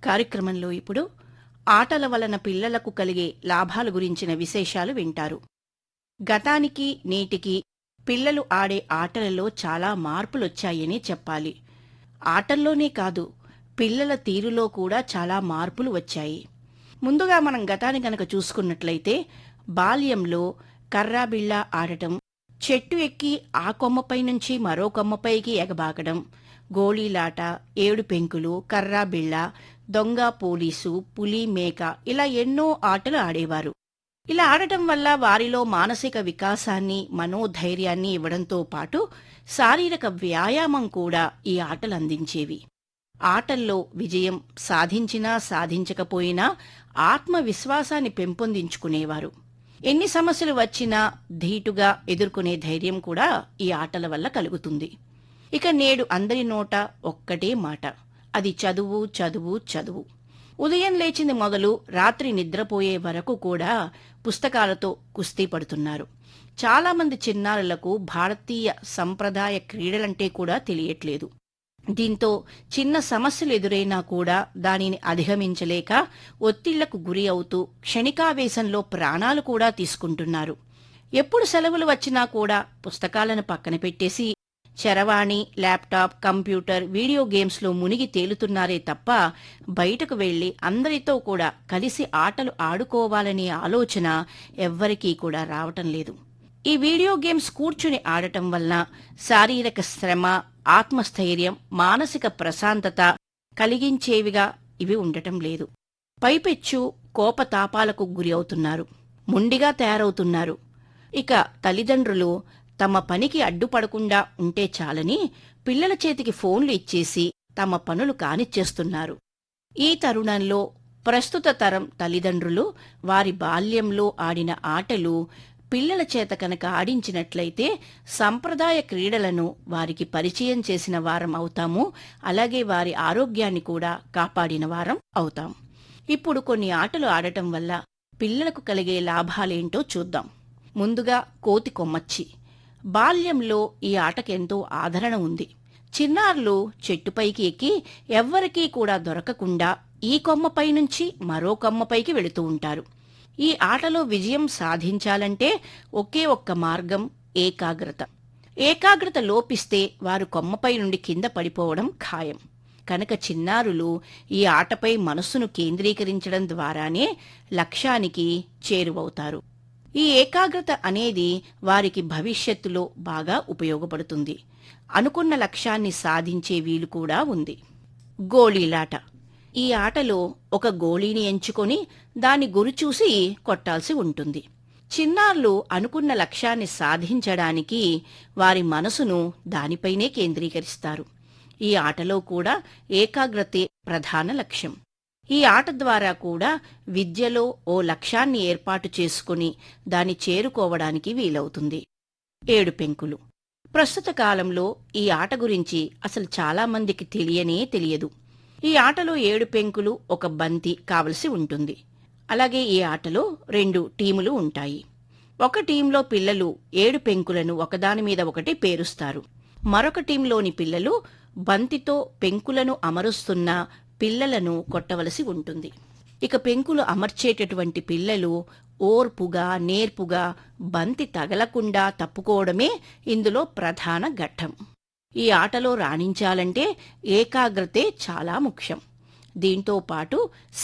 కార్యక్రమంలో ఇప్పుడు ఆటల వలన పిల్లలకు కలిగే లాభాల గురించిన విశేషాలు వింటారు గతానికి నేటికి పిల్లలు ఆడే ఆటలలో చాలా మార్పులొచ్చాయని చెప్పాలి ఆటల్లోనే కాదు పిల్లల తీరులో కూడా చాలా మార్పులు వచ్చాయి ముందుగా మనం గతాన్ని గనక చూసుకున్నట్లయితే బాల్యంలో కర్రాబిళ్ళ ఆడటం చెట్టు ఎక్కి ఆ కొమ్మపై నుంచి మరో కొమ్మపైకి ఎగబాకడం గోళీలాట ఏడు పెంకులు కర్రాబిళ్ళ దొంగ పోలీసు పులి మేక ఇలా ఎన్నో ఆటలు ఆడేవారు ఇలా ఆడటం వల్ల వారిలో మానసిక వికాసాన్ని మనోధైర్యాన్ని ఇవ్వడంతో పాటు శారీరక వ్యాయామం కూడా ఈ ఆటలు అందించేవి ఆటల్లో విజయం సాధించినా సాధించకపోయినా ఆత్మవిశ్వాసాన్ని పెంపొందించుకునేవారు ఎన్ని సమస్యలు వచ్చినా ధీటుగా ఎదుర్కొనే ధైర్యం కూడా ఈ ఆటల వల్ల కలుగుతుంది ఇక నేడు అందరి నోట ఒక్కటే మాట అది చదువు చదువు చదువు ఉదయం లేచింది మొదలు రాత్రి నిద్రపోయే వరకు కూడా పుస్తకాలతో కుస్తీ పడుతున్నారు చాలా మంది చిన్నారులకు భారతీయ సంప్రదాయ క్రీడలంటే కూడా తెలియట్లేదు దీంతో చిన్న సమస్యలు ఎదురైనా కూడా దానిని అధిగమించలేక ఒత్తిళ్లకు గురి అవుతూ క్షణికావేశంలో ప్రాణాలు కూడా తీసుకుంటున్నారు ఎప్పుడు సెలవులు వచ్చినా కూడా పుస్తకాలను పక్కన పెట్టేసి చరవాణి ల్యాప్టాప్ కంప్యూటర్ వీడియో గేమ్స్లో మునిగి తేలుతున్నారే తప్ప బయటకు వెళ్లి అందరితో కూడా కలిసి ఆటలు ఆడుకోవాలనే ఆలోచన ఎవ్వరికీ కూడా రావటం లేదు ఈ వీడియో గేమ్స్ కూర్చుని ఆడటం వలన శారీరక శ్రమ ఆత్మస్థైర్యం మానసిక ప్రశాంతత కలిగించేవిగా ఇవి ఉండటం లేదు పైపెచ్చు కోపతాపాలకు గురి అవుతున్నారు మొండిగా తయారవుతున్నారు ఇక తల్లిదండ్రులు తమ పనికి అడ్డుపడకుండా ఉంటే చాలని పిల్లల చేతికి ఫోన్లు ఇచ్చేసి తమ పనులు కానిచ్చేస్తున్నారు ఈ తరుణంలో ప్రస్తుత తరం తల్లిదండ్రులు వారి బాల్యంలో ఆడిన ఆటలు పిల్లల చేత కనుక ఆడించినట్లయితే సంప్రదాయ క్రీడలను వారికి పరిచయం చేసిన వారం అవుతాము అలాగే వారి ఆరోగ్యాన్ని కూడా కాపాడిన వారం అవుతాం ఇప్పుడు కొన్ని ఆటలు ఆడటం వల్ల పిల్లలకు కలిగే లాభాలేంటో చూద్దాం ముందుగా కోతి కొమ్మచ్చి బాల్యంలో ఈ ఆటకెంతో ఆదరణ ఉంది చిన్నారులు చెట్టుపైకి ఎక్కి ఎవ్వరికీ కూడా దొరకకుండా ఈ కొమ్మపై నుంచి మరో కొమ్మపైకి వెళుతూ ఉంటారు ఈ ఆటలో విజయం సాధించాలంటే ఒకే ఒక్క మార్గం ఏకాగ్రత ఏకాగ్రత లోపిస్తే వారు కొమ్మపై నుండి కింద పడిపోవడం ఖాయం కనుక చిన్నారులు ఈ ఆటపై మనస్సును కేంద్రీకరించడం ద్వారానే లక్ష్యానికి చేరువవుతారు ఈ ఏకాగ్రత అనేది వారికి భవిష్యత్తులో బాగా ఉపయోగపడుతుంది అనుకున్న లక్ష్యాన్ని సాధించే వీలు కూడా ఉంది గోళీలాట ఈ ఆటలో ఒక గోళీని ఎంచుకొని దాని గురి చూసి కొట్టాల్సి ఉంటుంది చిన్నారులు అనుకున్న లక్ష్యాన్ని సాధించడానికి వారి మనసును దానిపైనే కేంద్రీకరిస్తారు ఈ ఆటలో కూడా ఏకాగ్రతే ప్రధాన లక్ష్యం ఈ ఆట ద్వారా కూడా విద్యలో ఓ లక్ష్యాన్ని ఏర్పాటు చేసుకుని దాన్ని చేరుకోవడానికి వీలవుతుంది ఏడు పెంకులు ప్రస్తుత కాలంలో ఈ ఆట గురించి అసలు చాలా మందికి తెలియనే తెలియదు ఈ ఆటలో ఏడు పెంకులు ఒక బంతి కావలసి ఉంటుంది అలాగే ఈ ఆటలో రెండు టీములు ఉంటాయి ఒక టీంలో పిల్లలు ఏడు పెంకులను ఒకదాని మీద ఒకటి పేరుస్తారు మరొక టీంలోని పిల్లలు బంతితో పెంకులను అమరుస్తున్న పిల్లలను కొట్టవలసి ఉంటుంది ఇక పెంకులు అమర్చేటటువంటి పిల్లలు ఓర్పుగా నేర్పుగా బంతి తగలకుండా తప్పుకోవడమే ఇందులో ప్రధాన ఘట్టం ఈ ఆటలో రాణించాలంటే ఏకాగ్రతే చాలా ముఖ్యం దీంతో పాటు